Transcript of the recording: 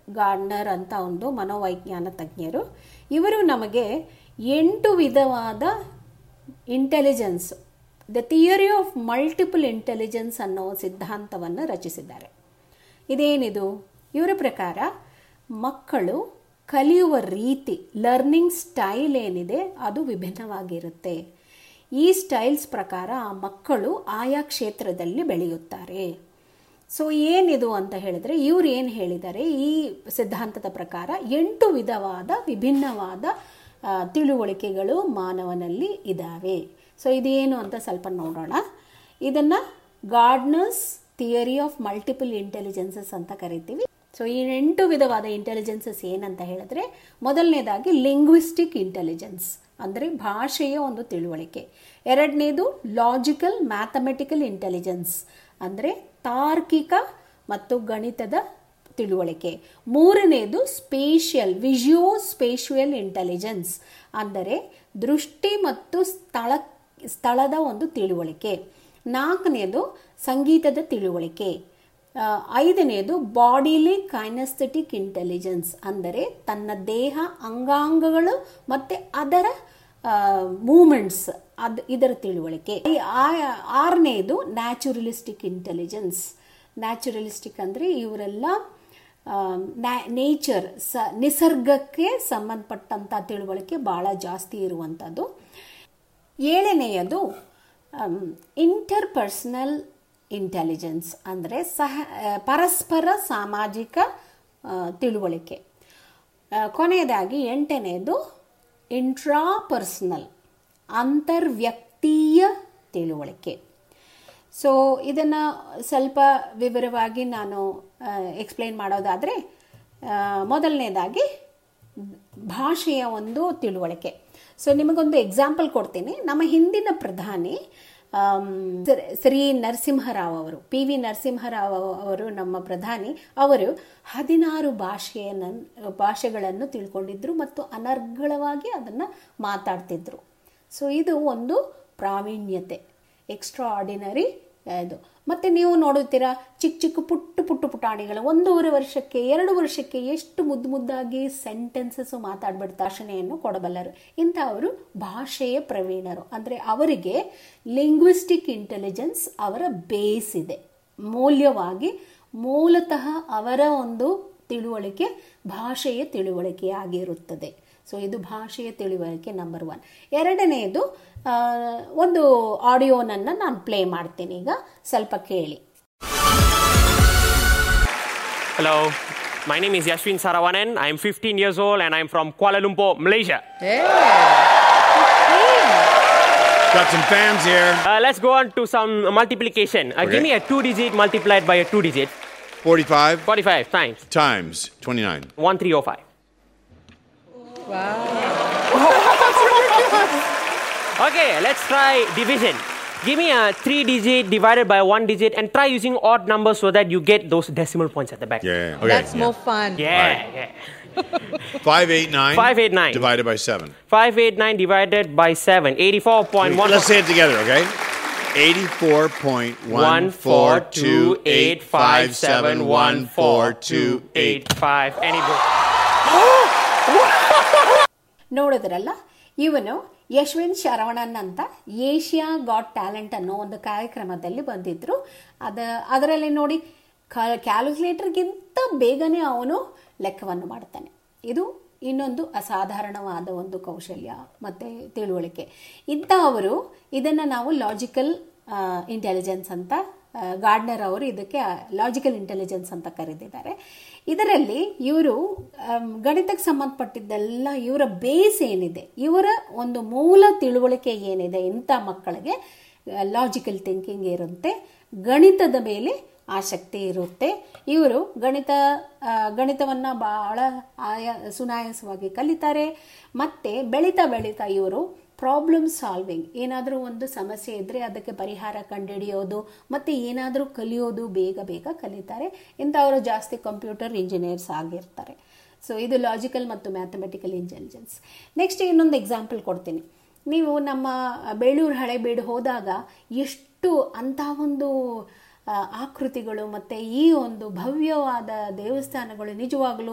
Gardner ಅಂತ ಒಂದು ಮನೋವೈಜ್ಞಾನ ತಜ್ಞರು ಇವರು ನಮಗೆ ಎಂಟು ವಿಧವಾದ intelligence the theory of multiple intelligence ಅನ್ನೋ ಸಿದ್ಧಾಂತವನ್ನು ರಚಿಸಿದ್ದಾರೆ ಇದೇನಿದು ಇವರ ಪ್ರಕಾರ ಮಕ್ಕಳು ಕಲಿಯುವ ರೀತಿ ಲರ್ನಿಂಗ್ ಸ್ಟೈಲ್ ಏನಿದೆ ಅದು ವಿಭಿನ್ನವಾಗಿರುತ್ತೆ ಈ ಸ್ಟೈಲ್ಸ್ ಪ್ರಕಾರ ಆ ಮಕ್ಕಳು ಆಯಾ ಕ್ಷೇತ್ರದಲ್ಲಿ ಬೆಳೆಯುತ್ತಾರೆ ಸೊ ಏನಿದು ಅಂತ ಹೇಳಿದ್ರೆ ಇವ್ರು ಏನು ಹೇಳಿದ್ದಾರೆ ಈ ಸಿದ್ಧಾಂತದ ಪ್ರಕಾರ ಎಂಟು ವಿಧವಾದ ವಿಭಿನ್ನವಾದ ಆ, ತಿಳುವಳಿಕೆಗಳು ಮಾನವನಲ್ಲಿ ಇದ್ದಾವೆ ಸೊ ಇದೇನು ಅಂತ ಸ್ವಲ್ಪ ನೋಡೋಣ ಇದನ್ನು Gardner's theory of multiple intelligences ಅಂತ ಕರಿತೀವಿ ಸೊ ಈ ಎಂಟು ವಿಧವಾದ ಇಂಟೆಲಿಜೆನ್ಸಸ್ ಏನಂತ ಹೇಳಿದ್ರೆ ಮೊದಲನೇದಾಗಿ ಲಿಂಗ್ವಿಸ್ಟಿಕ್ ಇಂಟೆಲಿಜೆನ್ಸ್ ಅಂದರೆ ಭಾಷೆಯ ಒಂದು ತಿಳುವಳಿಕೆ ಎರಡನೇದು ಲಾಜಿಕಲ್ ಮ್ಯಾಥಮೆಟಿಕಲ್ ಇಂಟೆಲಿಜೆನ್ಸ್ ಅಂದರೆ ತಾರ್ಕಿಕ ಮತ್ತು ಗಣಿತದ ತಿಳುವಳಿಕೆ ಮೂರನೇದು ಸ್ಪೇಷಿಯಲ್ ವಿಜುವೋ ಸ್ಪೇಷಿಯಲ್ ಇಂಟೆಲಿಜೆನ್ಸ್ ಅಂದರೆ ದೃಷ್ಟಿ ಮತ್ತು ಸ್ಥಳ ಸ್ಥಳದ ಒಂದು ತಿಳುವಳಿಕೆ ನಾಲ್ಕನೇದು ಸಂಗೀತದ ತಿಳುವಳಿಕೆ ಆ, ಐದನೇದು ಬಾಡಿಲಿ ಕೈನಸ್ಥೆಟಿಕ್ ಇಂಟೆಲಿಜೆನ್ಸ್ ಅಂದರೆ ತನ್ನ ದೇಹ ಅಂಗಾಂಗಗಳು ಮತ್ತು ಅದರ ಮೂಮೆಂಟ್ಸ್ ಅದು ಇದರ ತಿಳುವಳಿಕೆ ಈ ಆ- ಆರನೇದು ನ್ಯಾಚುರಲಿಸ್ಟಿಕ್ ಇಂಟೆಲಿಜೆನ್ಸ್ ನ್ಯಾಚುರಲಿಸ್ಟಿಕ್ ಅಂದರೆ ಇವರೆಲ್ಲ ನೇಚರ್ ಸ ನಿಸರ್ಗಕ್ಕೆ ಸಂಬಂಧಪಟ್ಟಂಥ ತಿಳುವಳಿಕೆ ಭಾಳ ಜಾಸ್ತಿ ಇರುವಂಥದ್ದು ಏಳನೆಯದು ಇಂಟರ್ಪರ್ಸನಲ್ ಇಂಟೆಲಿಜೆನ್ಸ್ ಅಂದರೆ ಸಹ ಆ, ಪರಸ್ಪರ ಸಾಮಾಜಿಕ ಆ, ತಿಳುವಳಿಕೆ ಆ, ಕೊನೆಯದಾಗಿ ಎಂಟನೆಯದು ಇಂಟ್ರಾಪರ್ಸನಲ್ ಅಂತರ್ವ್ಯಕ್ತೀಯ ತಿಳುವಳಿಕೆ ಸೊ ಇದನ್ನು ಸ್ವಲ್ಪ ವಿವರವಾಗಿ ನಾನು ಎಕ್ಸ್ಪ್ಲೈನ್ ಮಾಡೋದಾದರೆ ಮೊದಲನೇದಾಗಿ ಭಾಷೆಯ ಒಂದು ತಿಳುವಳಿಕೆ ಸೊ ನಿಮಗೊಂದು ಎಕ್ಸಾಂಪಲ್ ಕೊಡ್ತೀನಿ ನಮ್ಮ ಹಿಂದಿನ ಪ್ರಧಾನಿ ಆಮ್, ಶ್ರೀ- ಶ್ರೀ ನರಸಿಂಹರಾವ್ ಅವರು ಪಿ ವಿ ನರಸಿಂಹರಾವ್ ಅವರು ನಮ್ಮ ಪ್ರಧಾನಿ ಅವರು ಹದಿನಾರು ಭಾಷೆಯನ್ನು ಭಾಷೆಗಳನ್ನು ತಿಳ್ಕೊಂಡಿದ್ರು ಮತ್ತು ಅನರ್ಗಳವಾಗಿ ಅದನ್ನು ಮಾತಾಡ್ತಿದ್ರು ಸೊ ಇದು ಒಂದು ಪ್ರಾವೀಣ್ಯತೆ ಎಕ್ಸ್ಟ್ರಾ ಆರ್ಡಿನರಿ ಇದು ಮತ್ತು ನೀವು ನೋಡುತ್ತೀರಾ ಚಿಕ್ಕ ಚಿಕ್ಕ ಪುಟ್ಟ ಪುಟ್ಟ ಪುಟಾಣಿಗಳು ಒಂದೂವರೆ ವರ್ಷಕ್ಕೆ ಎರಡು ವರ್ಷಕ್ಕೆ ಎಷ್ಟು ಮುದ್ದು ಮುದ್ದಾಗಿ ಸೆಂಟೆನ್ಸಸ್ಸು ಮಾತಾಡ್ಬಿಡ್ತಾ ಭಾಷಣೆಯನ್ನು ಕೊಡಬಲ್ಲರು ಇಂಥವರು ಭಾಷೆಯ ಪ್ರವೀಣರು ಅಂದರೆ ಅವರಿಗೆ ಲಿಂಗ್ವಿಸ್ಟಿಕ್ ಇಂಟೆಲಿಜೆನ್ಸ್ ಅವರ ಬೇಸ್ ಇದೆ ಮೌಲ್ಯವಾಗಿ ಮೂಲತಃ ಅವರ ಒಂದು ತಿಳುವಳಿಕೆ ಭಾಷೆಯ ತಿಳುವಳಿಕೆಯಾಗಿರುತ್ತದೆ ಸೊ ಇದು ಭಾಷೆಯ ತಿಳುವಳಿಕೆ ನಂಬರ್ ಒನ್ ಎರಡನೆಯದು ಆ, ಒಂದು ಆಡಿಯೋನನ್ನು ನಾನು ಪ್ಲೇ ಮಾಡ್ತೀನಿ ಈಗ ಸ್ವಲ್ಪ ಕೇಳಿ Hello, my name is Yashwin Saravanan. I'm 15 years old and I'm from Kuala Lumpur, Malaysia. Got some fans here. Uh, let's go on to some multiplication. Uh, Give Okay. me a two digit multiplied by a two digit. 45 45 times times 29. 1305. Wow. okay, let's try division. Give me a three digit divided by one digit and try using odd numbers so that you get those decimal points at the back. Yeah. Okay. That's yeah. more fun. Yeah, yeah. 589. 589. Divided by 7. 589 divided by 7. 84.1. Let's say it together, okay? 84.1428571428. Any book. ನೋಡಿದ್ರಲ್ಲ ಇವನು ಯಶ್ವಿನ್ ಶರವಣನ್ ಅಂತ Asia got talent ಅನ್ನೋ ಒಂದು ಕಾರ್ಯಕ್ರಮದಲ್ಲಿ ಬಂದಿದ್ರು ಅದ ಅದರಲ್ಲಿ ನೋಡಿ ಕ್ಯಾಲ್ಕುಲೇಟರ್ಗಿಂತ ಬೇಗನೆ ಅವನು ಲೆಕ್ಕವನ್ನು ಮಾಡ್ತಾನೆ ಇದು ಇನ್ನೊಂದು ಅಸಾಧಾರಣವಾದ ಒಂದು ಕೌಶಲ್ಯ ಮತ್ತು ತಿಳುವಳಿಕೆ ಇಂಥವರು ಇದನ್ನು ನಾವು ಲಾಜಿಕಲ್ ಇಂಟೆಲಿಜೆನ್ಸ್ ಅಂತ ಆ, ಗಾರ್ಡ್ನರ್ ಅವರು ಇದಕ್ಕೆ ಲಾಜಿಕಲ್ ಇಂಟೆಲಿಜೆನ್ಸ್ ಅಂತ ಕರೆದಿದ್ದಾರೆ ಇದರಲ್ಲಿ ಇವರು ಆಮ್, ಗಣಿತಕ್ಕೆ ಸಂಬಂಧಪಟ್ಟಿದ್ದೆಲ್ಲ ಇವರ ಬೇಸ್ ಏನಿದೆ ಇವರ ಒಂದು ಮೂಲ ತಿಳುವಳಿಕೆ ಏನಿದೆ ಇಂಥ ಮಕ್ಕಳಿಗೆ ಲಾಜಿಕಲ್ ಥಿಂಕಿಂಗ್ ಇರುತ್ತೆ ಗಣಿತದ ಮೇಲೆ ಆಸಕ್ತಿ ಇರುತ್ತೆ ಇವರು ಗಣಿತ ಗಣಿತವನ್ನು ಭಾಳ ಆಯ ಸುನಾಯಾಸವಾಗಿ ಕಲಿತಾರೆ ಮತ್ತು ಬೆಳೀತಾ ಬೆಳೀತಾ ಇವರು ಪ್ರಾಬ್ಲಮ್ ಸಾಲ್ವಿಂಗ್ ಏನಾದರೂ ಒಂದು ಸಮಸ್ಯೆ ಇದ್ದರೆ ಅದಕ್ಕೆ ಪರಿಹಾರ ಕಂಡುಹಿಡಿಯೋದು ಮತ್ತು ಏನಾದರೂ ಕಲಿಯೋದು ಬೇಗ ಬೇಗ ಕಲಿತಾರೆ ಇಂಥವರು ಜಾಸ್ತಿ ಕಂಪ್ಯೂಟರ್ ಇಂಜಿನಿಯರ್ಸ್ ಆಗಿರ್ತಾರೆ ಸೊ ಇದು ಲಾಜಿಕಲ್ ಮತ್ತು ಮ್ಯಾಥಮೆಟಿಕಲ್ ಇಂಟೆಲಿಜೆನ್ಸ್ ನೆಕ್ಸ್ಟ್ ಇನ್ನೊಂದು ಎಕ್ಸಾಂಪಲ್ ಕೊಡ್ತೀನಿ ನೀವು ನಮ್ಮ ಬೇಳೂರು ಹಳೆಬೀಡು ಹೋದಾಗ ಎಷ್ಟು ಅಂಥ ಒಂದು ಆ, ಆಕೃತಿಗಳು ಮತ್ತು ಈ ಒಂದು ಭವ್ಯವಾದ ದೇವಸ್ಥಾನಗಳು ನಿಜವಾಗಲೂ